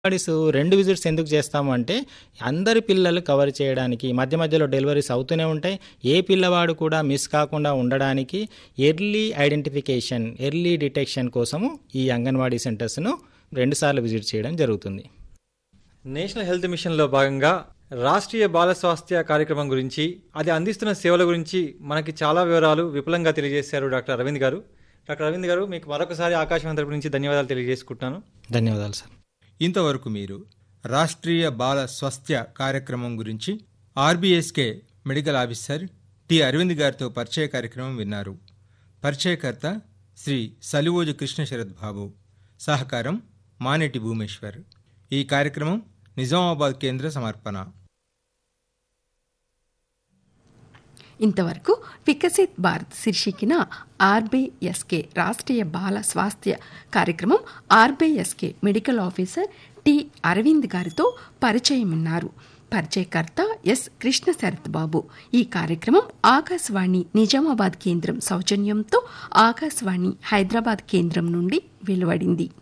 అంగన్వాడీస్ రెండు విజిట్స్ ఎందుకు చేస్తాము అంటే అందరి పిల్లలు కవర్ చేయడానికి మధ్య మధ్యలో డెలివరీస్ అవుతూనే ఉంటాయి ఏ పిల్లవాడు కూడా మిస్ కాకుండా ఉండడానికి ఎర్లీ ఐడెంటిఫికేషన్ ఎర్లీ డిటెక్షన్ కోసము ఈ అంగన్వాడీ సెంటర్స్ను రెండుసార్లు విజిట్ చేయడం జరుగుతుంది నేషనల్ హెల్త్ మిషన్లో భాగంగా రాష్ట్రీయ బాల స్వాస్థ్య కార్యక్రమం గురించి అది అందిస్తున్న సేవల గురించి మనకి చాలా వివరాలు విపులంగా తెలియజేశారు డాక్టర్ అరవింద్ గారు డాక్టర్ అరవింద్ గారు మీకు మరొకసారి ఆకాశవాణి తరపు నుంచి ధన్యవాదాలు తెలియజేసుకుంటున్నాను ధన్యవాదాలు సార్ ఇంతవరకు మీరు రాష్ట్రీయ బాల స్వాస్థ్య కార్యక్రమం గురించి RBSK medical officer T Aravind గారితో పరిచయ కార్యక్రమం విన్నారు పరిచయకర్త శ్రీ సలివోజు కృష్ణ శరత్ బాబు సహకారం మానేటి భూమేశ్వర్ ఈ కార్యక్రమం నిజామాబాద్ కేంద్ర సమర్పణ ఇంతవరకు వికసిత్ భారత్ శీర్షికన ఆర్బీఎస్కే రాష్ట్రీయ బాల స్వాస్థ్య కార్యక్రమం RBSK medical officer T Aravind గారితో పరిచయం ఉన్నారు పరిచయకర్త ఎస్ కృష్ణ శరత్ బాబు ఈ కార్యక్రమం ఆకాశవాణి నిజామాబాద్ కేంద్రం సౌజన్యంతో ఆకాశవాణి హైదరాబాద్ కేంద్రం నుండి వెలువడింది